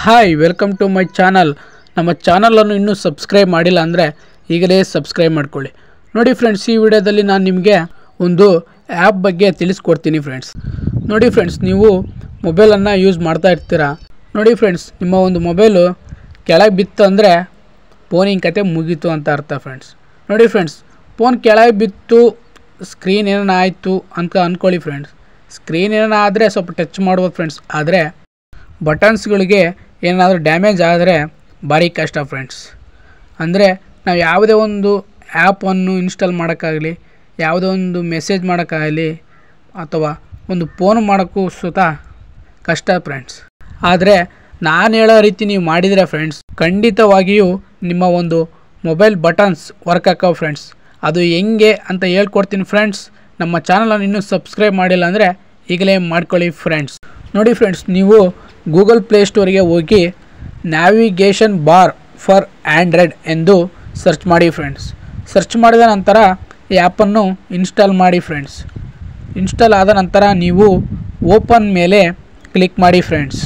hi welcome to my channel ನಮ್ಮ ಚಾನಲನ್ನು ಇನ್ನೂ ಸಬ್ಸ್ಕ್ರೈಬ್ ಮಾಡಿಲ್ಲ ಅಂದರೆ ಈಗಲೇ ಸಬ್ಸ್ಕ್ರೈಬ್ ಮಾಡ್ಕೊಳ್ಳಿ ನೋಡಿ ಫ್ರೆಂಡ್ಸ್ ಈ ವಿಡಿಯೋದಲ್ಲಿ ನಾನು ನಿಮಗೆ ಒಂದು ಆ್ಯಪ್ ಬಗ್ಗೆ ತಿಳಿಸ್ಕೊಡ್ತೀನಿ ಫ್ರೆಂಡ್ಸ್ ನೋಡಿ ಫ್ರೆಂಡ್ಸ್ ನೀವು ಮೊಬೈಲನ್ನು ಯೂಸ್ ಮಾಡ್ತಾ ಇರ್ತೀರಾ ನೋಡಿ ಫ್ರೆಂಡ್ಸ್ ನಿಮ್ಮ ಒಂದು ಮೊಬೈಲು ಕೆಳಗೆ ಬಿತ್ತು ಅಂದರೆ ಫೋನಿನ ಕತೆ ಮುಗೀತು ಅಂತ ಅರ್ಥ ಫ್ರೆಂಡ್ಸ್ ನೋಡಿ ಫ್ರೆಂಡ್ಸ್ ಫೋನ್ ಕೆಳಗೆ ಬಿತ್ತು ಸ್ಕ್ರೀನ್ ಏನಾನ ಆಯಿತು ಅಂತ ಅಂದ್ಕೊಳ್ಳಿ ಫ್ರೆಂಡ್ಸ್ ಸ್ಕ್ರೀನ್ ಏನಾನ ಆದರೆ ಸ್ವಲ್ಪ ಟಚ್ ಮಾಡ್ಬೋದು ಫ್ರೆಂಡ್ಸ್ ಆದರೆ ಬಟನ್ಸ್ಗಳಿಗೆ ಏನಾದರೂ ಡ್ಯಾಮೇಜ್ ಆದರೆ ಭಾರಿ ಕಷ್ಟ ಫ್ರೆಂಡ್ಸ್ ಅಂದರೆ ನಾವು ಯಾವುದೇ ಒಂದು ಆ್ಯಪನ್ನು ಇನ್ಸ್ಟಾಲ್ ಮಾಡೋಕ್ಕಾಗಲಿ ಯಾವುದೇ ಒಂದು ಮೆಸೇಜ್ ಮಾಡೋಕ್ಕಾಗಲಿ ಅಥವಾ ಒಂದು ಫೋನ್ ಮಾಡೋಕ್ಕೂ ಸುತ ಕಷ್ಟ ಫ್ರೆಂಡ್ಸ್ ಆದರೆ ನಾನು ಹೇಳೋ ರೀತಿ ನೀವು ಮಾಡಿದರೆ ಫ್ರೆಂಡ್ಸ್ ಖಂಡಿತವಾಗಿಯೂ ನಿಮ್ಮ ಒಂದು ಮೊಬೈಲ್ ಬಟನ್ಸ್ ವರ್ಕ್ ಆಕ್ಕವು ಫ್ರೆಂಡ್ಸ್ ಅದು ಹೆಂಗೆ ಅಂತ ಹೇಳ್ಕೊಡ್ತೀನಿ ಫ್ರೆಂಡ್ಸ್ ನಮ್ಮ ಚಾನಲನ್ನು ಇನ್ನೂ ಸಬ್ಸ್ಕ್ರೈಬ್ ಮಾಡಿಲ್ಲ ಅಂದರೆ ಈಗಲೇ ಮಾಡ್ಕೊಳ್ಳಿ ಫ್ರೆಂಡ್ಸ್ ನೋಡಿ ಫ್ರೆಂಡ್ಸ್ ನೀವು ಗೂಗಲ್ ಪ್ಲೇಸ್ಟೋರಿಗೆ ಹೋಗಿ ನ್ಯಾವಿಗೇಷನ್ ಬಾರ್ ಫಾರ್ ಆ್ಯಂಡ್ರಾಯ್ಡ್ ಎಂದು ಸರ್ಚ್ ಮಾಡಿ ಫ್ರೆಂಡ್ಸ್ ಸರ್ಚ್ ಮಾಡಿದ ನಂತರ ಈ ಆ್ಯಪನ್ನು ಇನ್ಸ್ಟಾಲ್ ಮಾಡಿ ಫ್ರೆಂಡ್ಸ್ ಇನ್ಸ್ಟಾಲ್ ಆದ ನಂತರ ನೀವು ಓಪನ್ ಮೇಲೆ ಕ್ಲಿಕ್ ಮಾಡಿ ಫ್ರೆಂಡ್ಸ್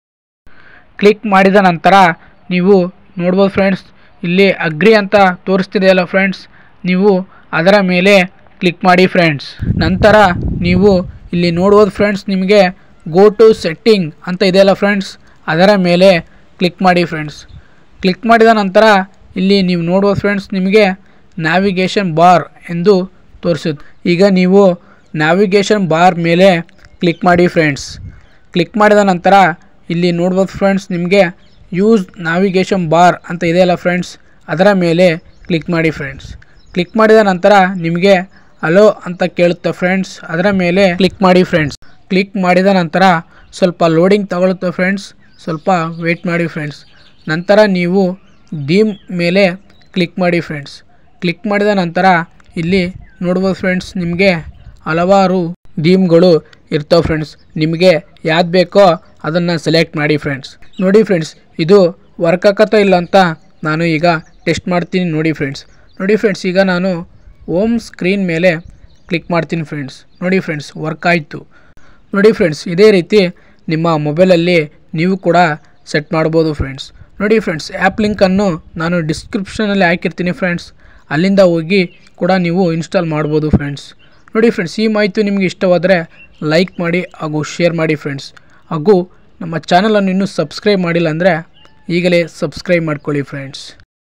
ಕ್ಲಿಕ್ ಮಾಡಿದ ನಂತರ ನೀವು ನೋಡ್ಬೋದು ಫ್ರೆಂಡ್ಸ್ ಇಲ್ಲಿ ಅಗ್ರಿ ಅಂತ ತೋರಿಸ್ತಿದೆಯಲ್ಲ ಫ್ರೆಂಡ್ಸ್ ನೀವು ಅದರ ಮೇಲೆ ಕ್ಲಿಕ್ ಮಾಡಿ ಫ್ರೆಂಡ್ಸ್ ನಂತರ ನೀವು ಇಲ್ಲಿ ನೋಡ್ಬೋದು ಫ್ರೆಂಡ್ಸ್ ನಿಮಗೆ ಗೋ ಟು ಸೆಟ್ಟಿಂಗ್ ಅಂತ ಇದೆಯಲ್ಲ ಫ್ರೆಂಡ್ಸ್ ಅದರ ಮೇಲೆ ಕ್ಲಿಕ್ ಮಾಡಿ ಫ್ರೆಂಡ್ಸ್ ಕ್ಲಿಕ್ ಮಾಡಿದ ನಂತರ ಇಲ್ಲಿ ನೀವು ನೋಡ್ಬೋದು ಫ್ರೆಂಡ್ಸ್ ನಿಮಗೆ ನ್ಯಾವಿಗೇಷನ್ ಬಾರ್ ಎಂದು ತೋರಿಸುತ್ತೆ ಈಗ ನೀವು ನ್ಯಾವಿಗೇಷನ್ ಬಾರ್ ಮೇಲೆ ಕ್ಲಿಕ್ ಮಾಡಿ ಫ್ರೆಂಡ್ಸ್ ಕ್ಲಿಕ್ ಮಾಡಿದ ನಂತರ ಇಲ್ಲಿ ನೋಡ್ಬೋದು ಫ್ರೆಂಡ್ಸ್ ನಿಮಗೆ ಯೂಸ್ ನ್ಯಾವಿಗೇಷನ್ ಬಾರ್ ಅಂತ ಇದೆಯಲ್ಲ ಫ್ರೆಂಡ್ಸ್ ಅದರ ಮೇಲೆ ಕ್ಲಿಕ್ ಮಾಡಿ ಫ್ರೆಂಡ್ಸ್ ಕ್ಲಿಕ್ ಮಾಡಿದ ನಂತರ ನಿಮಗೆ ಅಲೋ ಅಂತ ಕೇಳುತ್ತೆ ಫ್ರೆಂಡ್ಸ್ ಅದರ ಮೇಲೆ ಕ್ಲಿಕ್ ಮಾಡಿ ಫ್ರೆಂಡ್ಸ್ ಕ್ಲಿಕ್ ಮಾಡಿದ ನಂತರ ಸ್ವಲ್ಪ ಲೋಡಿಂಗ್ ತಗೊಳುತ್ತೆ ಫ್ರೆಂಡ್ಸ್ ಸ್ವಲ್ಪ ವೆಯ್ಟ್ ಮಾಡಿ ಫ್ರೆಂಡ್ಸ್ ನಂತರ ನೀವು ಡೀಮ್ ಮೇಲೆ ಕ್ಲಿಕ್ ಮಾಡಿ ಫ್ರೆಂಡ್ಸ್ ಕ್ಲಿಕ್ ಮಾಡಿದ ನಂತರ ಇಲ್ಲಿ ನೋಡ್ಬೋದು ಫ್ರೆಂಡ್ಸ್ ನಿಮಗೆ ಹಲವಾರು ಡೀಮ್ಗಳು ಇರ್ತವೆ ಫ್ರೆಂಡ್ಸ್ ನಿಮಗೆ ಯಾವ್ದು ಬೇಕೋ ಅದನ್ನು ಸೆಲೆಕ್ಟ್ ಮಾಡಿ ಫ್ರೆಂಡ್ಸ್ ನೋಡಿ ಫ್ರೆಂಡ್ಸ್ ಇದು ವರ್ಕ್ ಆಕತ್ತೋ ಇಲ್ಲ ಅಂತ ನಾನು ಈಗ ಟೆಸ್ಟ್ ಮಾಡ್ತೀನಿ ನೋಡಿ ಫ್ರೆಂಡ್ಸ್ ನೋಡಿ ಫ್ರೆಂಡ್ಸ್ ಈಗ ನಾನು ಹೋಮ್ ಸ್ಕ್ರೀನ್ ಮೇಲೆ ಕ್ಲಿಕ್ ಮಾಡ್ತೀನಿ ಫ್ರೆಂಡ್ಸ್ ನೋಡಿ ಫ್ರೆಂಡ್ಸ್ ವರ್ಕ್ ಆಯಿತು ನೋಡಿ ಫ್ರೆಂಡ್ಸ್ ಇದೇ ರೀತಿ ನಿಮ್ಮ ಮೊಬೈಲಲ್ಲಿ ನೀವು ಕೂಡ ಸೆಟ್ ಮಾಡ್ಬೋದು ಫ್ರೆಂಡ್ಸ್ ನೋಡಿ ಫ್ರೆಂಡ್ಸ್ ಆ್ಯಪ್ ಲಿಂಕನ್ನು ನಾನು ಡಿಸ್ಕ್ರಿಪ್ಷನಲ್ಲಿ ಹಾಕಿರ್ತೀನಿ ಫ್ರೆಂಡ್ಸ್ ಅಲ್ಲಿಂದ ಹೋಗಿ ಕೂಡ ನೀವು ಇನ್ಸ್ಟಾಲ್ ಮಾಡ್ಬೋದು ಫ್ರೆಂಡ್ಸ್ ನೋಡಿ ಫ್ರೆಂಡ್ಸ್ ಈ ಮಾಹಿತಿ ನಿಮಗೆ ಇಷ್ಟವಾದರೆ ಲೈಕ್ ಮಾಡಿ ಹಾಗೂ ಶೇರ್ ಮಾಡಿ ಫ್ರೆಂಡ್ಸ್ ಹಾಗೂ ನಮ್ಮ ಚಾನಲನ್ನು ಇನ್ನೂ ಸಬ್ಸ್ಕ್ರೈಬ್ ಮಾಡಿಲ್ಲ ಅಂದರೆ ಈಗಲೇ ಸಬ್ಸ್ಕ್ರೈಬ್ ಮಾಡ್ಕೊಳ್ಳಿ ಫ್ರೆಂಡ್ಸ್